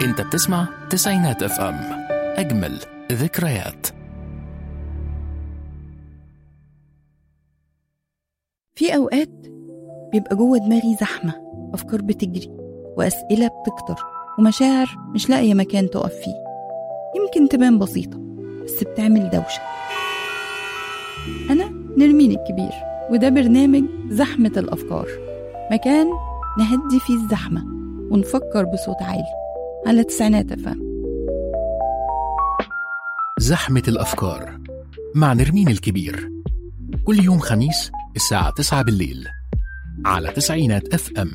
انت بتسمع تسعينات اف ام اجمل ذكريات في أوقات بيبقى جوه دماغي زحمة أفكار بتجري وأسئلة بتكتر ومشاعر مش لاقية مكان تقف فيه يمكن تبان بسيطة بس بتعمل دوشة أنا نرمين الكبير وده برنامج زحمة الأفكار مكان نهدي فيه الزحمة ونفكر بصوت عالي على تسعينات أفهم زحمة الأفكار مع نرمين الكبير كل يوم خميس الساعة 9 بالليل على تسعينات اف ام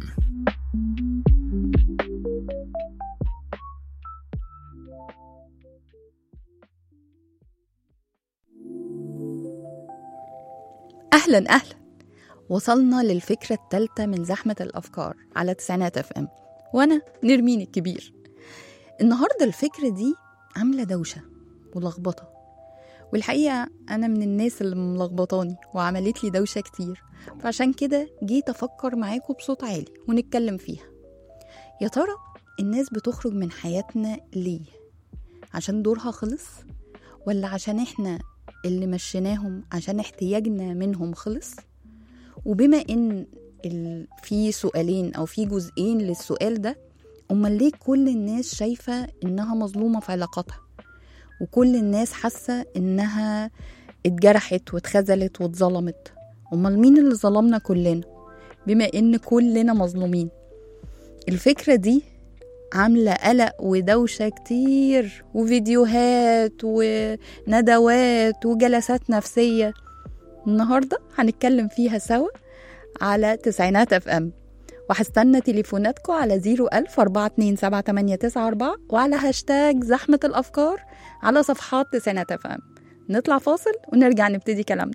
أهلا أهلا وصلنا للفكرة التالتة من زحمة الأفكار على تسعينات اف ام وأنا نرمين الكبير النهاردة الفكرة دي عاملة دوشة ولخبطة والحقيقة أنا من الناس اللي ملخبطاني وعملت لي دوشة كتير فعشان كده جيت أفكر معاكم بصوت عالي ونتكلم فيها يا ترى الناس بتخرج من حياتنا ليه؟ عشان دورها خلص؟ ولا عشان احنا اللي مشيناهم عشان احتياجنا منهم خلص؟ وبما ان ال... في سؤالين او في جزئين للسؤال ده امال ليه كل الناس شايفه انها مظلومه في علاقاتها وكل الناس حاسه انها اتجرحت واتخذلت واتظلمت امال مين اللي ظلمنا كلنا بما ان كلنا مظلومين الفكره دي عامله قلق ودوشه كتير وفيديوهات وندوات وجلسات نفسيه النهارده هنتكلم فيها سوا على تسعينات اف ام وهستنى تليفوناتكم على 01000 427 وعلى هاشتاج زحمة الأفكار على صفحات تسعينات اف ام نطلع فاصل ونرجع نبتدي كلامنا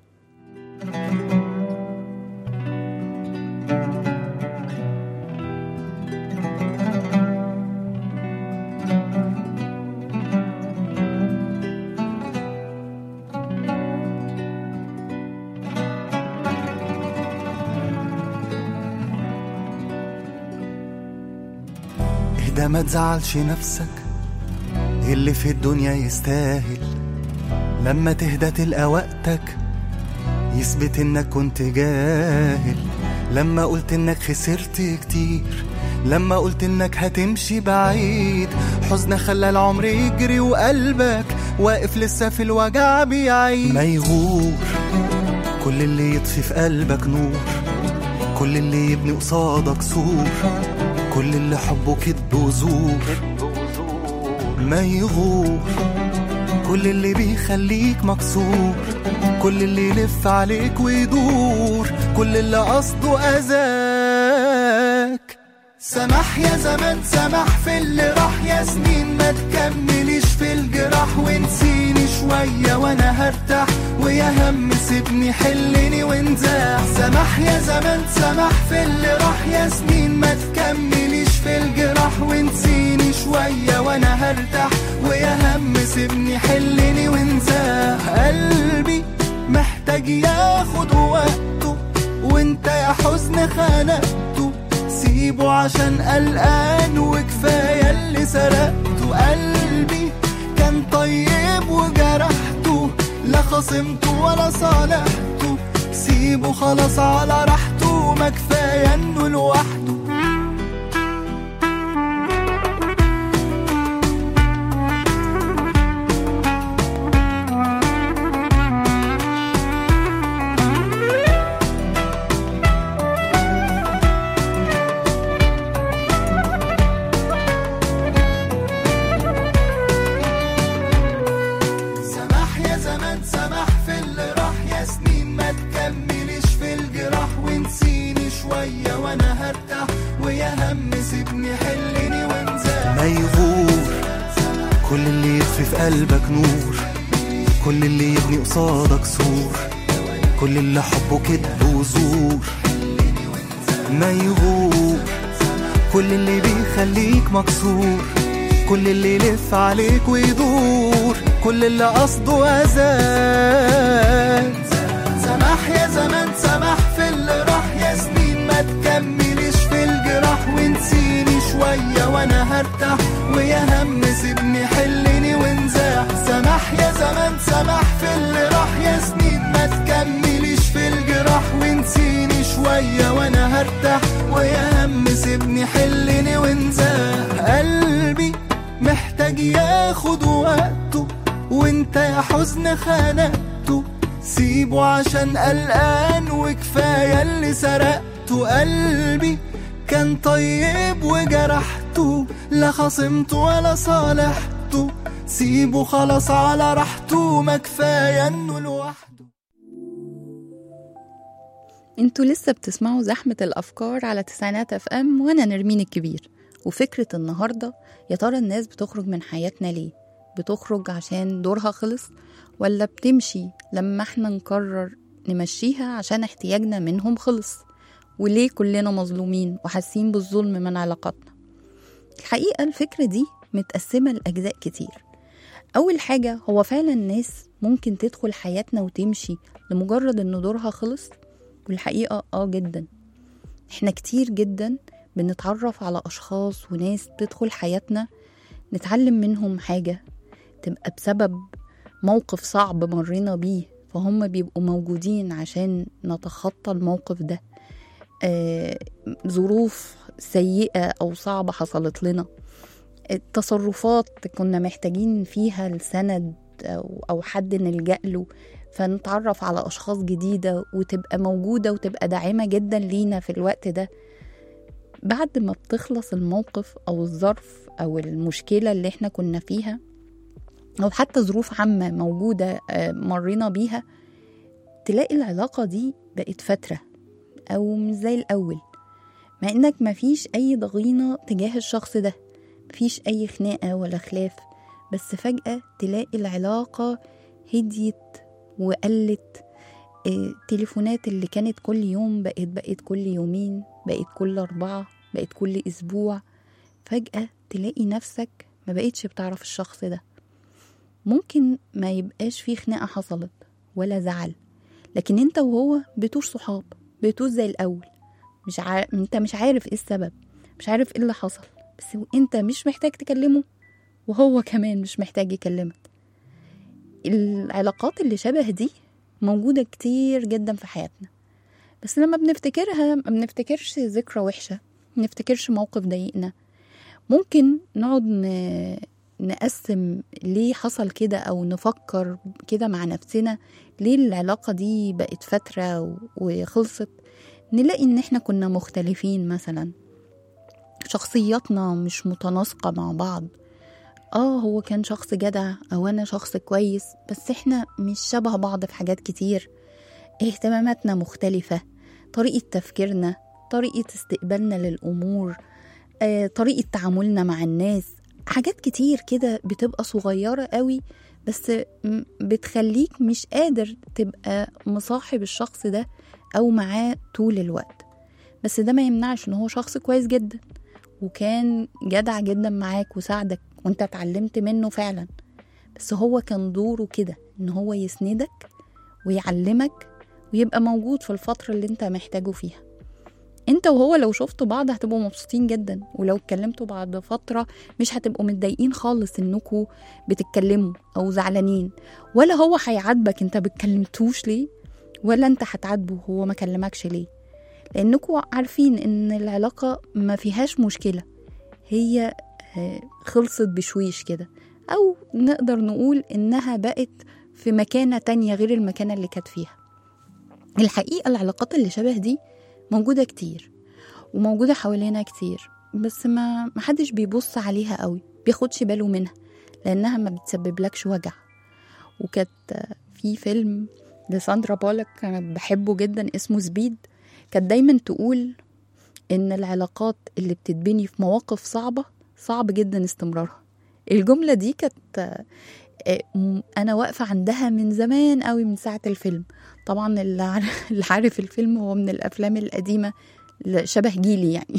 اهدى ما تزعلش نفسك اللي في الدنيا يستاهل لما تهدى تلقى وقتك يثبت انك كنت جاهل لما قلت انك خسرت كتير لما قلت انك هتمشي بعيد حزن خلى العمر يجري وقلبك واقف لسه في الوجع بيعيد ما يغور كل اللي يطفي في قلبك نور كل اللي يبني قصادك سور كل اللي حبه كدب وزور ما يغور كل اللي بيخليك مكسور كل اللي يلف عليك ويدور كل اللي قصده أذاك سمح يا زمان سمح في اللي راح يا سنين ما تكمليش في الجراح ونسيني شوية وانا هرتاح ويا هم سيبني حلني وانزاح سمح يا زمان سمح في اللي راح يا سنين ما تكمليش في الجراح ونسيني شوية وانا هرتاح ويا هم سيبني حلني وانزاح قلبي محتاج ياخد وقته وانت يا حزن خنقته سيبه عشان قلقان وكفاية اللي سرقته قلبي كان طيب وجرحته لا خصمته ولا صالحته سيبه خلاص على راحته ما كفاية انه لوحده سمح يا زمان سمح في اللي راح يا سنين ما تكمليش في الجراح ونسيني شوية وانا هرتاح ويا هم سيبني حلني وانزاح ما يغور كل اللي يطفي في قلبك نور كل اللي يبني قصادك سور كل اللي حبه كدب وزور ما يغور كل اللي بيخليك مكسور كل اللي يلف عليك ويدور كل اللي قصده أذاك سمح يا زمان سمح في اللي راح يا سنين ما تكمليش في الجراح ونسيني شوية وانا هرتاح سيبني حلني وانزاح سماح يا زمان سماح في اللي راح يا سنين ما تكمليش في الجراح ونسيني شوية وانا هرتاح ويا هم سيبني حلني وانزاح قلبي محتاج ياخد وقته وانت يا حزن خانقته سيبه عشان قلقان وكفاية اللي سرقته قلبي كان طيب وجرحته لا خصمته ولا صالحته سيبه خلاص على راحته ما كفاية انه لوحده انتوا لسه بتسمعوا زحمة الأفكار على تسعينات اف ام وأنا نرمين الكبير وفكرة النهاردة يا ترى الناس بتخرج من حياتنا ليه؟ بتخرج عشان دورها خلص ولا بتمشي لما احنا نقرر نمشيها عشان احتياجنا منهم خلص وليه كلنا مظلومين وحاسين بالظلم من علاقاتنا الحقيقة الفكرة دي متقسمة لأجزاء كتير أول حاجة هو فعلا الناس ممكن تدخل حياتنا وتمشي لمجرد إن دورها خلص والحقيقة اه جدا احنا كتير جدا بنتعرف على أشخاص وناس تدخل حياتنا نتعلم منهم حاجة تبقى بسبب موقف صعب مرينا بيه فهم بيبقوا موجودين عشان نتخطى الموقف ده آه، ظروف سيئة أو صعبة حصلت لنا التصرفات كنا محتاجين فيها السند أو, أو حد نلجأ له فنتعرف على أشخاص جديدة وتبقى موجودة وتبقى داعمة جدا لينا في الوقت ده بعد ما بتخلص الموقف أو الظرف أو المشكلة اللي احنا كنا فيها أو حتى ظروف عامة موجودة آه، مرينا بيها تلاقي العلاقة دي بقت فترة أو مش زي الأول مع إنك مفيش أي ضغينة تجاه الشخص ده مفيش أي خناقة ولا خلاف بس فجأة تلاقي العلاقة هديت وقلت إيه، التليفونات اللي كانت كل يوم بقت بقت كل يومين بقت كل أربعة بقت كل أسبوع فجأة تلاقي نفسك ما بقتش بتعرف الشخص ده ممكن ما يبقاش فيه خناقة حصلت ولا زعل لكن انت وهو بتوش صحاب بتوش زي الأول مش عارف انت مش عارف ايه السبب مش عارف ايه اللي حصل بس انت مش محتاج تكلمه وهو كمان مش محتاج يكلمك العلاقات اللي شبه دي موجودة كتير جدا في حياتنا بس لما بنفتكرها ما بنفتكرش ذكرى وحشة ما بنفتكرش موقف ضايقنا ممكن نقعد ن... نقسم ليه حصل كده أو نفكر كده مع نفسنا ليه العلاقة دي بقت فترة و- وخلصت نلاقي إن إحنا كنا مختلفين مثلا شخصياتنا مش متناسقة مع بعض اه هو كان شخص جدع او انا شخص كويس بس احنا مش شبه بعض في حاجات كتير اهتماماتنا مختلفة طريقة تفكيرنا طريقة استقبالنا للأمور آه، طريقة تعاملنا مع الناس حاجات كتير كده بتبقى صغيرة قوي بس م- بتخليك مش قادر تبقى مصاحب الشخص ده أو معاه طول الوقت بس ده ما يمنعش ان هو شخص كويس جدا وكان جدع جدا معاك وساعدك وانت اتعلمت منه فعلا بس هو كان دوره كده ان هو يسندك ويعلمك ويبقى موجود في الفترة اللي انت محتاجه فيها انت وهو لو شفتوا بعض هتبقوا مبسوطين جدا ولو اتكلمتوا بعد فترة مش هتبقوا متضايقين خالص انكوا بتتكلموا او زعلانين ولا هو هيعاتبك انت بتكلمتوش ليه ولا انت هتعاتبه هو ما كلمكش ليه لانكوا عارفين ان العلاقة ما فيهاش مشكلة هي آه، خلصت بشويش كده او نقدر نقول انها بقت في مكانة تانية غير المكانة اللي كانت فيها الحقيقة العلاقات اللي شبه دي موجودة كتير وموجودة حوالينا كتير بس ما محدش بيبص عليها قوي بياخدش باله منها لأنها ما بتسببلكش وجع وكانت آه، في فيلم لساندرا بولك أنا بحبه جدا اسمه سبيد كانت دايما تقول إن العلاقات اللي بتتبني في مواقف صعبة صعب جدا استمرارها الجملة دي كانت آه، آه، م- أنا واقفة عندها من زمان قوي من ساعة الفيلم طبعا اللي عارف, اللي عارف الفيلم هو من الأفلام القديمة اللي شبه جيلي يعني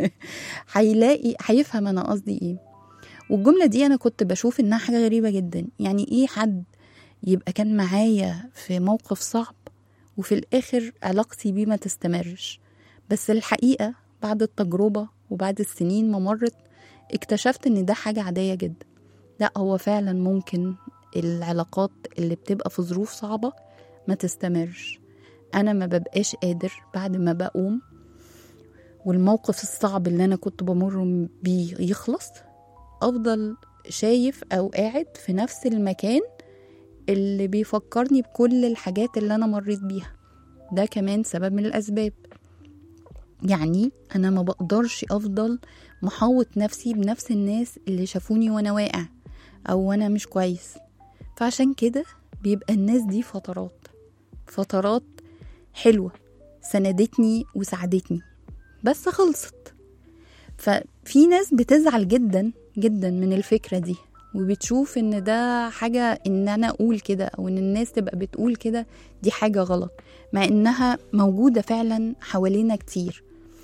هيلاقي هيفهم أنا قصدي إيه والجملة دي أنا كنت بشوف إنها حاجة غريبة جدا يعني إيه حد يبقى كان معايا في موقف صعب وفي الآخر علاقتي بيه ما تستمرش بس الحقيقة بعد التجربة وبعد السنين ما مرت اكتشفت إن ده حاجة عادية جدا لا هو فعلا ممكن العلاقات اللي بتبقى في ظروف صعبة ما تستمرش أنا ما ببقاش قادر بعد ما بقوم والموقف الصعب اللي أنا كنت بمر بيه يخلص أفضل شايف أو قاعد في نفس المكان اللي بيفكرني بكل الحاجات اللي أنا مريت بيها ده كمان سبب من الأسباب يعني أنا ما بقدرش أفضل محوط نفسي بنفس الناس اللي شافوني وأنا واقع أو وأنا مش كويس فعشان كده بيبقى الناس دي فترات فترات حلوة سندتني وساعدتني بس خلصت ففي ناس بتزعل جدا جدا من الفكرة دي وبتشوف ان ده حاجة ان انا اقول كده او ان الناس تبقى بتقول كده دي حاجة غلط مع انها موجودة فعلا حوالينا كتير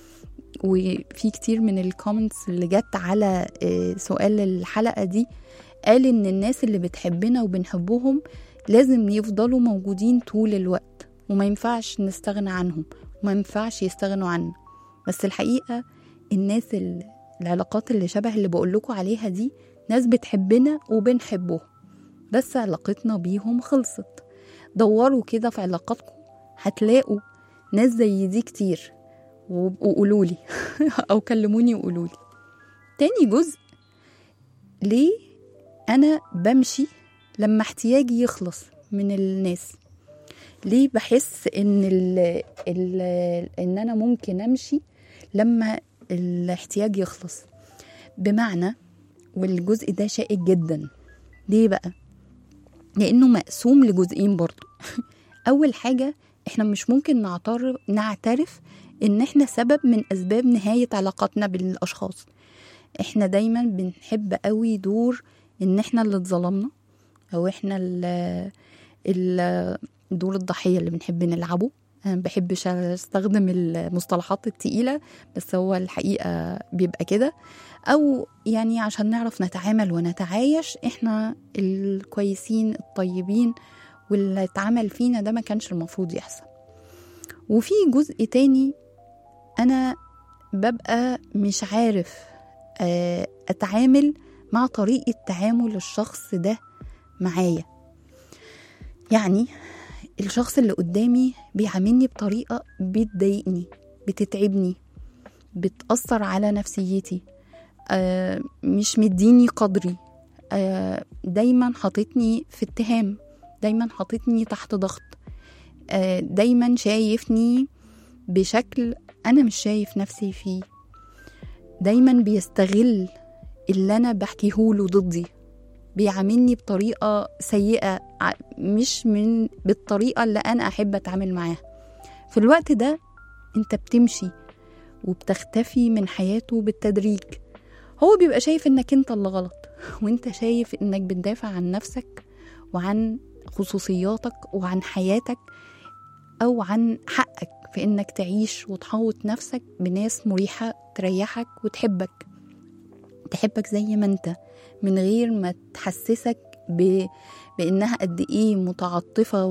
وفي كتير من الكومنتس اللي جت على آه، سؤال الحلقة دي قال ان الناس اللي بتحبنا وبنحبهم لازم يفضلوا موجودين طول الوقت وما ينفعش نستغنى عنهم وما ينفعش يستغنوا عنا بس الحقيقة الناس ال- العلاقات اللي شبه اللي بقولكوا عليها دي ناس بتحبنا وبنحبهم بس علاقتنا بيهم خلصت دوروا كده في علاقاتكم هتلاقوا ناس زي دي كتير وقولوا لي او كلموني وقولوا لي تاني جزء ليه انا بمشي لما احتياجي يخلص من الناس ليه بحس ان ال ال ان انا ممكن امشي لما الاحتياج يخلص بمعنى والجزء ده شائك جدا ليه بقى لانه مقسوم لجزئين برضو اول حاجه احنا مش ممكن نعترف نعترف ان احنا سبب من اسباب نهايه علاقاتنا بالاشخاص احنا دايما بنحب قوي دور ان احنا اللي اتظلمنا او احنا ال- ال- دور الضحيه اللي بنحب نلعبه انا ما بحبش استخدم المصطلحات التقيله بس هو الحقيقه بيبقى كده او يعني عشان نعرف نتعامل ونتعايش احنا الكويسين الطيبين واللي اتعمل فينا ده ما كانش المفروض يحصل وفي جزء تاني انا ببقى مش عارف آه، اتعامل مع طريقه تعامل الشخص ده معايا يعني الشخص اللي قدامي بيعاملني بطريقه بتضايقني بتتعبني بتأثر على نفسيتي آه، مش مديني قدري آه، دايما حاططني في اتهام دايما حاططني تحت ضغط آه، دايما شايفني بشكل انا مش شايف نفسي فيه دايما بيستغل اللي انا بحكيهوله ضدي بيعاملني بطريقة سيئة ع- مش من بالطريقة اللي أنا أحب أتعامل معاها في الوقت ده أنت بتمشي وبتختفي من حياته بالتدريج هو بيبقى شايف إنك أنت اللي غلط وأنت شايف إنك بتدافع عن نفسك وعن خصوصياتك وعن حياتك أو عن حقك في إنك تعيش وتحوط نفسك بناس مريحة تريحك وتحبك تحبك زي ما انت من غير ما تحسسك ب... بانها قد ايه متعاطفه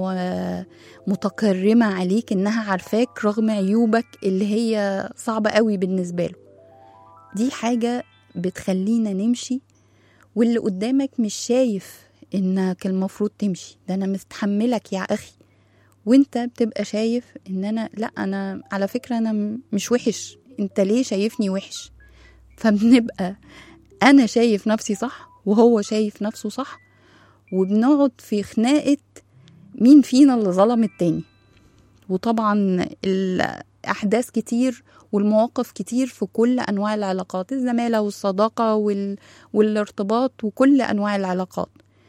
ومتكرمه عليك انها عارفاك رغم عيوبك اللي هي صعبه قوي بالنسبه له دي حاجه بتخلينا نمشي واللي قدامك مش شايف انك المفروض تمشي ده انا مستحملك يا اخي وانت بتبقى شايف ان انا لا انا على فكره انا م- مش وحش انت ليه شايفني وحش فبنبقى انا شايف نفسي صح وهو شايف نفسه صح وبنقعد في خناقه مين فينا اللي ظلم التاني وطبعا الاحداث كتير والمواقف كتير في كل انواع العلاقات الزماله والصداقه وال... والارتباط وكل انواع العلاقات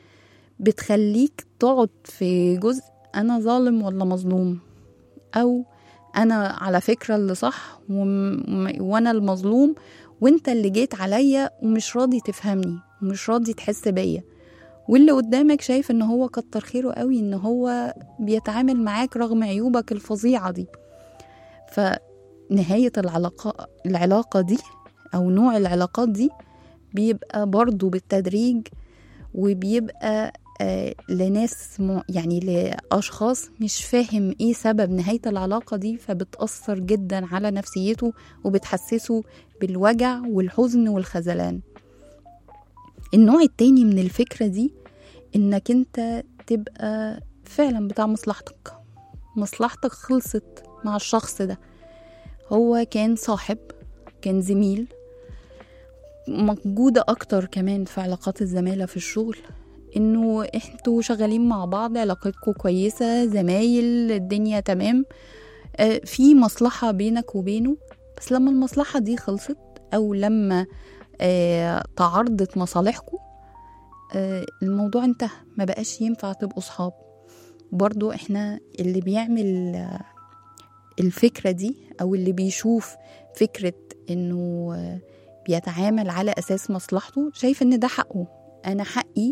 بتخليك تقعد في جزء انا ظالم ولا مظلوم او انا على فكره اللي صح وم... وانا المظلوم وانت اللي جيت عليا ومش راضي تفهمني ومش راضي تحس بيا واللي قدامك شايف ان هو كتر خيره قوي ان هو بيتعامل معاك رغم عيوبك الفظيعه دي فنهايه العلاقه العلاقه دي او نوع العلاقات دي بيبقى برضو بالتدريج وبيبقى آه لناس م... يعني لأشخاص مش فاهم ايه سبب نهاية العلاقة دي فبتأثر جدا على نفسيته وبتحسسه بالوجع والحزن والخذلان النوع التاني من الفكرة دي انك انت تبقى فعلا بتاع مصلحتك مصلحتك خلصت مع الشخص ده هو كان صاحب كان زميل موجودة أكتر كمان في علاقات الزمالة في الشغل إنه انتوا شغالين مع بعض علاقتكم كويسة زمايل الدنيا تمام آه، في مصلحة بينك وبينه بس لما المصلحة دي خلصت أو لما آه، تعارضت مصالحكم آه، الموضوع انتهى ما بقاش ينفع تبقوا صحاب برضو احنا اللي بيعمل آه، الفكرة دي أو اللي بيشوف فكرة إنه آه، بيتعامل على أساس مصلحته شايف إن ده حقه أنا حقي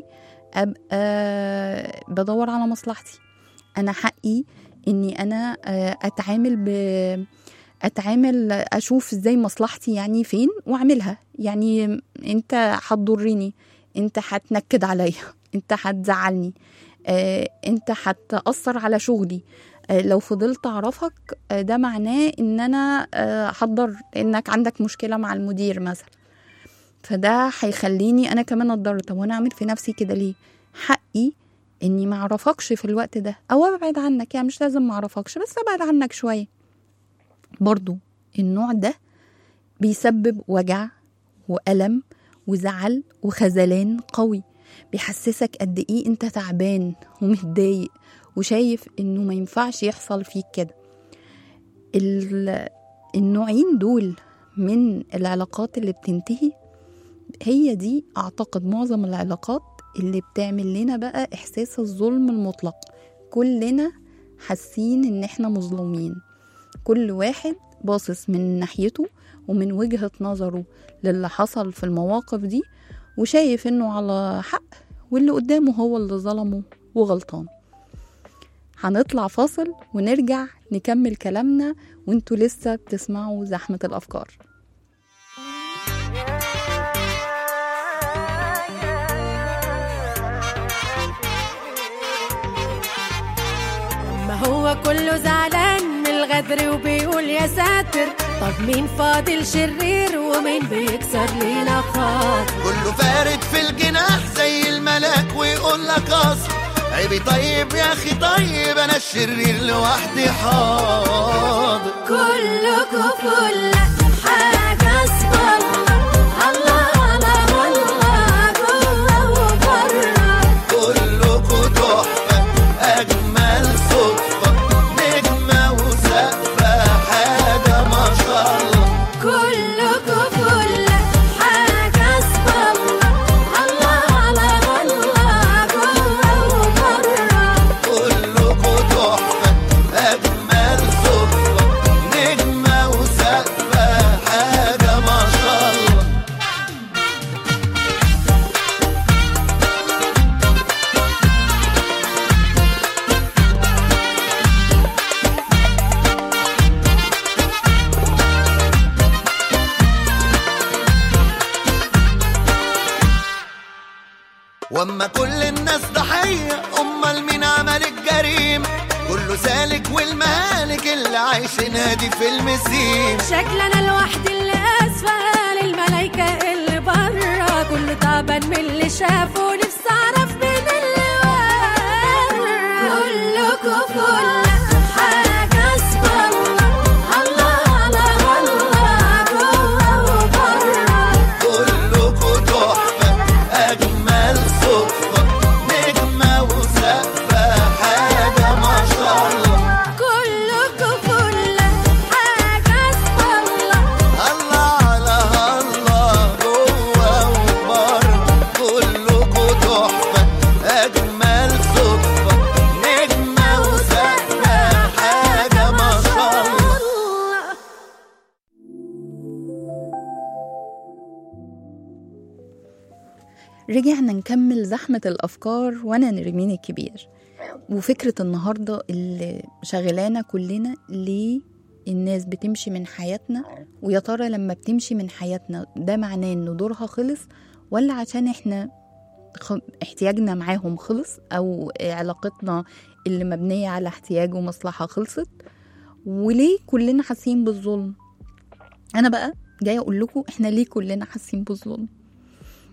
أبقى بدور على مصلحتي أنا حقي إني أنا آه، أتعامل ب أتعامل أشوف إزاي مصلحتي يعني فين وأعملها يعني أنت هتضرني أنت هتنكد عليا أنت هتزعلني آه، أنت هتأثر على شغلي آه، لو فضلت اعرفك آه، ده معناه ان انا آه، هتضر لانك عندك مشكله مع المدير مثلا فده هيخليني انا كمان اتضر طب وانا اعمل في نفسي كده ليه حقي اني ما اعرفكش في الوقت ده او ابعد عنك يعني مش لازم ما اعرفكش بس ابعد عنك شويه برضو النوع ده بيسبب وجع والم وزعل وخذلان قوي بيحسسك قد ايه انت تعبان ومتضايق وشايف انه ما ينفعش يحصل فيك كده ال- النوعين دول من العلاقات اللي بتنتهي هي دي اعتقد معظم العلاقات اللي بتعمل لنا بقى احساس الظلم المطلق كلنا حاسين ان احنا مظلومين كل واحد باصص من ناحيته ومن وجهة نظره للي حصل في المواقف دي وشايف انه على حق واللي قدامه هو اللي ظلمه وغلطان هنطلع فاصل ونرجع نكمل كلامنا وانتوا لسه بتسمعوا زحمة الأفكار ما هو كله زعلان من الغدر وبيقول يا ساتر طب مين فاضل شرير ومين بيكسر لينا خاطر كله فارد في الجناح زي الملاك ويقول لك اصل عيبي طيب يا اخي طيب انا الشرير لوحدي حاضر كلكوا فل حاجة اسم الله الله على الله جوه وبره كلكوا تحفة أجمل صدفة نجمة وسقفة حاجة ما شاء الله كلكوا فل حاجة اسم الله الله على الله جوه وبره كلكوا تحفة أجمل صدفة نجمة وسقفة حاجة ما شاء الله واما كل الناس ضحية امال مين عمل الجريمة كله سالك والمهالك اللي عايشينها دي فيلم سين شكل انا لوحدي اللي اسفل الملايكة اللي برا كله تعبان من اللي شافه نفسي اعرف مين اللي ورا كلكوا فل حاجة اسم الله الله على الله جوه وبره كلكوا تحفة أجمل صدفة نجمة وسقفة حاجة ما شاء الله كلكوا فل حاجة اسم الله الله على الله جوه وبره كلكوا تحفة أجمل صدفة نجمة وسقفة حاجة ما شاء الله الله رجعنا نكمل زحمة الأفكار وأنا نرمين الكبير وفكرة النهاردة اللي شغلانا كلنا ليه الناس بتمشي من حياتنا ويا ترى لما بتمشي من حياتنا ده معناه ان دورها خلص ولا عشان احنا خ- احتياجنا معاهم خلص او علاقتنا اللي مبنية على احتياج ومصلحة خلصت وليه كلنا حاسين بالظلم انا بقى جاية اقول لكم احنا ليه كلنا حاسين بالظلم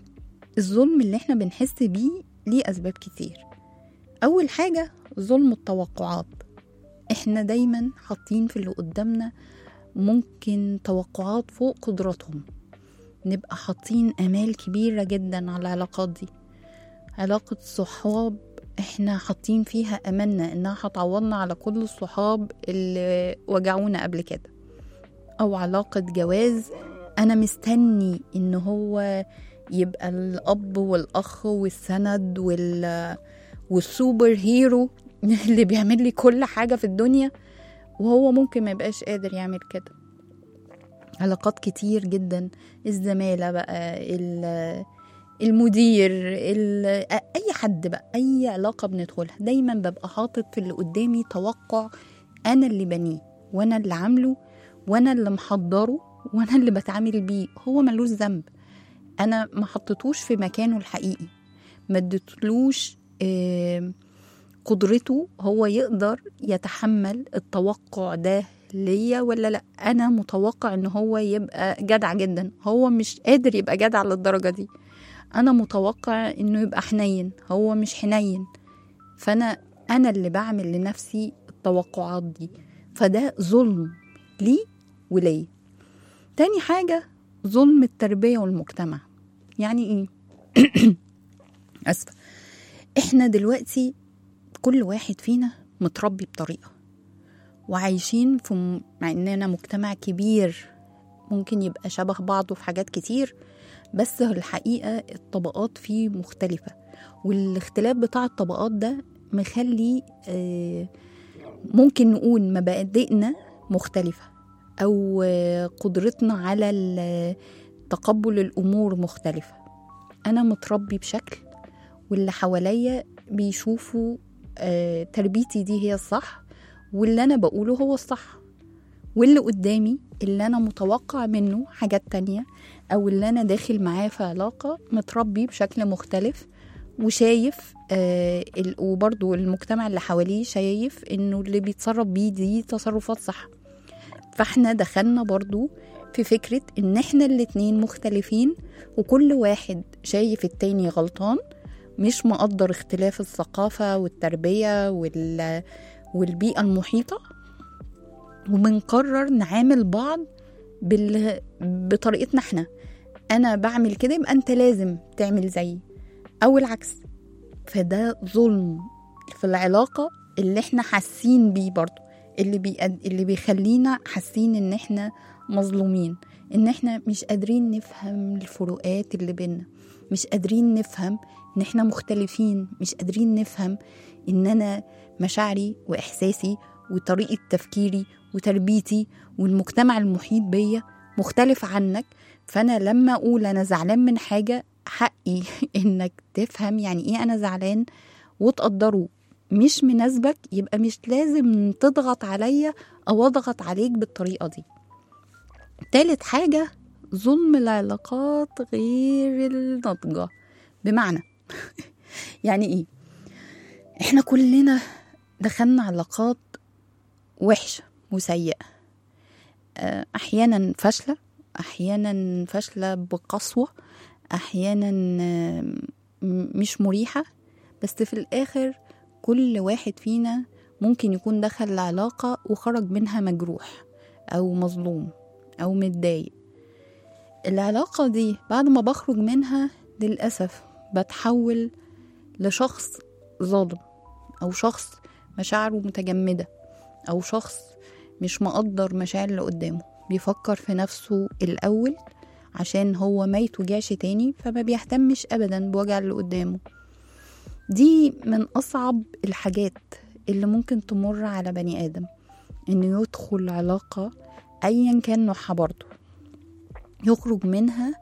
الظلم اللي احنا بنحس بيه ليه أسباب كتير أول حاجة ظلم التوقعات احنا دايما حاطين في اللي قدامنا ممكن توقعات فوق قدراتهم نبقى حاطين آمال كبيرة جدا على العلاقات دي علاقة صحاب احنا حاطين فيها أملنا إنها هتعوضنا على كل الصحاب اللي وجعونا قبل كده أو علاقة جواز أنا مستني إن هو يبقى الأب والأخ والسند وال والسوبر هيرو اللي بيعمل لي كل حاجة في الدنيا وهو ممكن ما يبقاش قادر يعمل كده علاقات كتير جدا الزمالة بقى ال- المدير ال- أي حد بقى أي علاقة بندخلها دايما ببقى حاطط في اللي قدامي توقع أنا اللي بنيه وأنا اللي عامله وأنا اللي محضره وأنا اللي بتعامل بيه هو ملوش ذنب أنا ما حطيتوش في مكانه الحقيقي ما اديتلوش آه، قدرته هو يقدر يتحمل التوقع ده ليا ولا لا انا متوقع ان هو يبقى جدع جدا هو مش قادر يبقى جدع للدرجه دي انا متوقع انه يبقى حنين هو مش حنين فانا انا اللي بعمل لنفسي التوقعات دي فده ظلم لي وليا تاني حاجه ظلم التربيه والمجتمع يعني ايه اسفه احنا دلوقتي كل واحد فينا متربي بطريقه وعايشين في م... مع اننا مجتمع كبير ممكن يبقى شبه بعضه في حاجات كتير بس الحقيقه الطبقات فيه مختلفه والاختلاف بتاع الطبقات ده مخلي آه، ممكن نقول مبادئنا مختلفه او آه، قدرتنا على ال- تقبل الامور مختلفه انا متربي بشكل واللي حواليا بيشوفوا آه، تربيتي دي هي الصح واللي انا بقوله هو الصح واللي قدامي اللي انا متوقع منه حاجات تانية او اللي انا داخل معاه في علاقة متربي بشكل مختلف وشايف آه ال- وبرضو المجتمع اللي حواليه شايف انه اللي بيتصرف بيه دي تصرفات صح فاحنا دخلنا برضو في فكرة ان احنا الاتنين مختلفين وكل واحد شايف التاني غلطان مش مقدر اختلاف الثقافة والتربية وال... والبيئة المحيطة وبنقرر نعامل بعض بال... بطريقتنا احنا انا بعمل كده يبقى انت لازم تعمل زيي او العكس فده ظلم في العلاقة اللي احنا حاسين بيه برضو اللي بي... اللي بيخلينا حاسين ان احنا مظلومين ان احنا مش قادرين نفهم الفروقات اللي بينا مش قادرين نفهم ان احنا مختلفين مش قادرين نفهم ان انا مشاعري واحساسي وطريقه تفكيري وتربيتي والمجتمع المحيط بيا مختلف عنك فانا لما اقول انا زعلان من حاجه حقي انك تفهم يعني ايه انا زعلان وتقدره مش مناسبك يبقى مش لازم تضغط عليا او اضغط عليك بالطريقه دي تالت حاجه ظلم العلاقات غير الناضجه بمعنى يعني ايه احنا كلنا دخلنا علاقات وحشه وسيئه آه، احيانا فاشله احيانا فاشله بقسوه احيانا آه، م- مش مريحه بس في الاخر كل واحد فينا ممكن يكون دخل العلاقه وخرج منها مجروح او مظلوم او متضايق العلاقه دي بعد ما بخرج منها للاسف بتحول لشخص ظالم او شخص مشاعره متجمده او شخص مش مقدر مشاعر اللي قدامه بيفكر في نفسه الاول عشان هو ما يتوجعش تاني فما بيهتمش ابدا بوجع اللي قدامه دي من اصعب الحاجات اللي ممكن تمر على بني ادم انه يدخل علاقه ايا كان نوعها برضه يخرج منها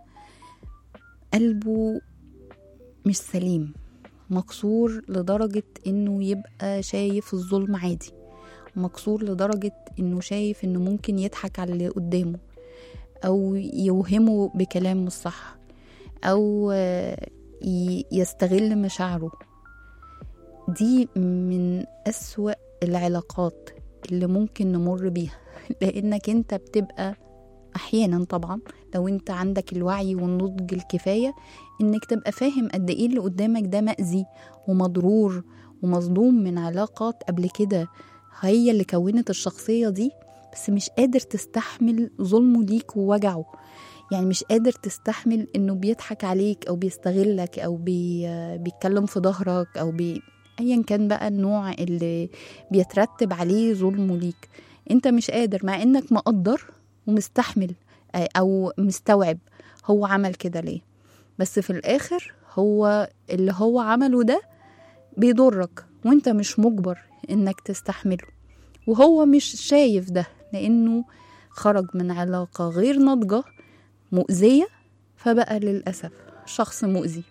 قلبه مش سليم مكسور لدرجة انه يبقى شايف الظلم عادي مكسور لدرجة انه شايف انه ممكن يضحك على اللي قدامه او يوهمه بكلام مش صح او آه، ي- يستغل مشاعره دي من أسوأ العلاقات اللي ممكن نمر بيها لانك انت بتبقى احيانا طبعا لو انت عندك الوعي والنضج الكفايه انك تبقى فاهم قد ايه اللي قدامك ده مأذي ومضرور ومظلوم من علاقات قبل كده هي اللي كونت الشخصيه دي بس مش قادر تستحمل ظلمه ليك ووجعه يعني مش قادر تستحمل انه بيضحك عليك او بيستغلك او بي... بيتكلم في ظهرك او بي... ايا كان بقى النوع اللي بيترتب عليه ظلمه ليك انت مش قادر مع انك مقدر ومستحمل آه، او مستوعب هو عمل كده ليه بس في الاخر هو اللي هو عمله ده بيضرك وانت مش مجبر انك تستحمله وهو مش شايف ده لانه خرج من علاقة غير ناضجة مؤذية فبقى للأسف شخص مؤذي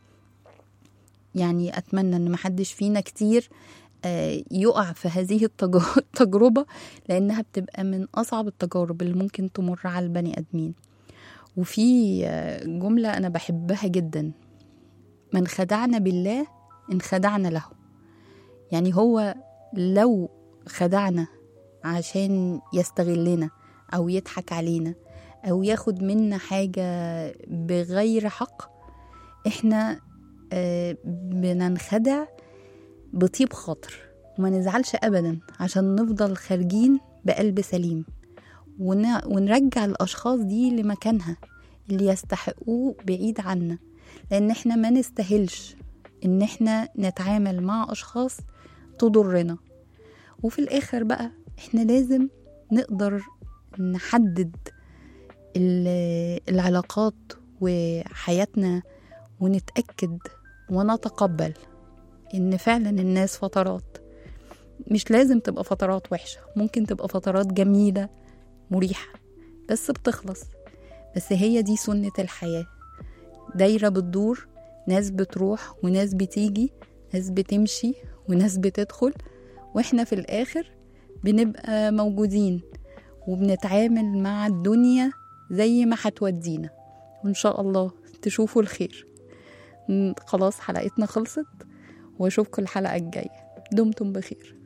يعني أتمنى أن محدش فينا كتير آه، يقع في هذه التج- التجربة لأنها بتبقى من أصعب التجارب اللي ممكن تمر على البني آدمين وفي آه، جملة أنا بحبها جدا من خدعنا بالله انخدعنا له يعني هو لو خدعنا عشان يستغلنا أو يضحك علينا أو ياخد منا حاجة بغير حق إحنا آه، بننخدع بطيب خاطر وما نزعلش أبدا عشان نفضل خارجين بقلب سليم ون- ونرجع الأشخاص دي لمكانها اللي يستحقوه بعيد عنا لأن إحنا ما نستاهلش إن إحنا نتعامل مع أشخاص تضرنا وفي الآخر بقى إحنا لازم نقدر نحدد ال- العلاقات وحياتنا ونتأكد ونتقبل إن فعلا الناس فترات مش لازم تبقى فترات وحشة ممكن تبقى فترات جميلة مريحة بس بتخلص بس هي دي سنة الحياة دايرة بتدور ناس بتروح وناس بتيجي ناس بتمشي وناس بتدخل واحنا في الآخر بنبقى موجودين وبنتعامل مع الدنيا زي ما هتودينا وإن شاء الله تشوفوا الخير م، خلاص حلقتنا خلصت واشوفكم الحلقة الجاية دمتم بخير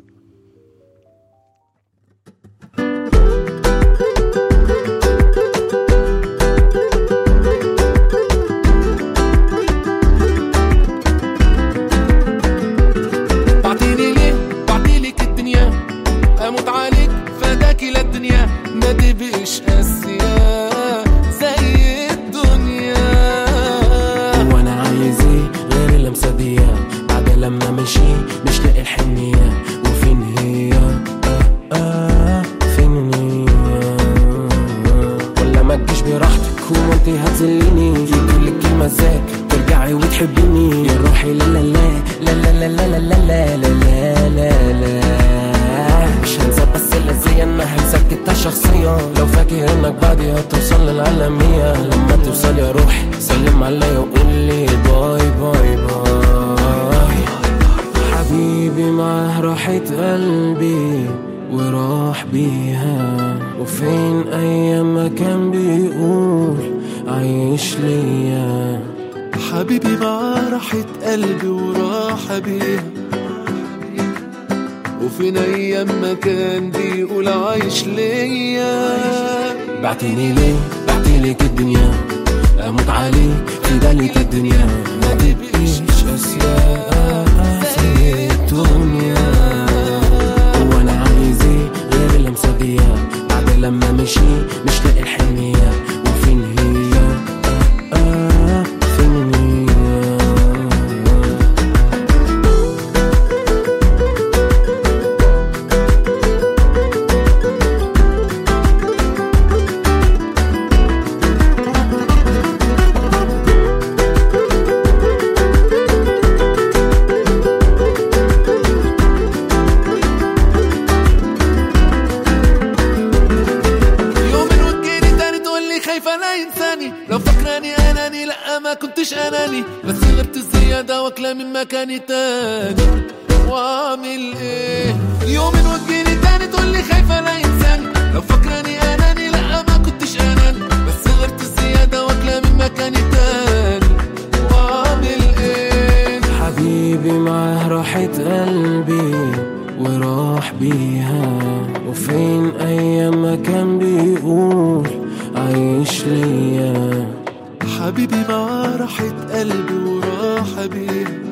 بعتيلي ليه بعتيلك الدنيا اموت عليك فداكي للدنيا ما تبقيش قاسية زي الدنيا وانا عايز ايه غير اللمسه دي بعد لما مشي مش لاقي الحنيه وفين هي آه آه فين هي ولا ما تجيش براحتك هو انت هتذليني يجيلك كلمه ازاي ترجعي وتحبيني يا روحي لا لا لا لا لا لا لا لا لا لا لا لا مش هنسى بس الأذية انها مسكتها شخصيا لو فاكر انك بعدي هتوصل للعالمية لما توصل يا روحي سلم عليا وقول لي باي باي باي حبيبي معاه راحة قلبي وراح بيها وفين ايام ما كان بيقول عايش ليا حبيبي معاه راحة قلبي وراحة بيها وفين ايام ما كان بيقول عايش ليا بعتني ليه بعتلك الدنيا اموت عليك في دلك الدنيا ما تبقيش اشياء زي الدنيا وانا عايز ايه غير اللمسه دي بعد لما مشي مش لاقي الحنيه وفين هي آه آه فين هي يوم وتجيني تاني تقول لي خايفة لا ينساني لو فاكراني اناني لا ما كنتش اناني بس غبت الزيادة واكلة من مكاني تاني واعمل ايه يوم وتجيني تاني تقول لي خايفة لا ينساني لو فاكراني اناني لا ما كنتش اناني بس غبت الزيادة واكلة من مكاني تاني واعمل ايه حبيبي معاه راحة قلبي وراح بيها وفين أيام ما كان بيقول عليا حبيبي مع راحة قلبي وراحة بيه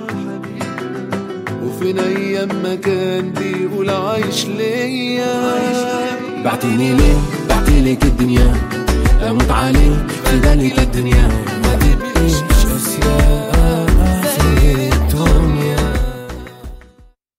وفين أيام ما كان بيقول عايش ليا بعتني ليه بعتلك الدنيا اموت عليك في بالك الدنيا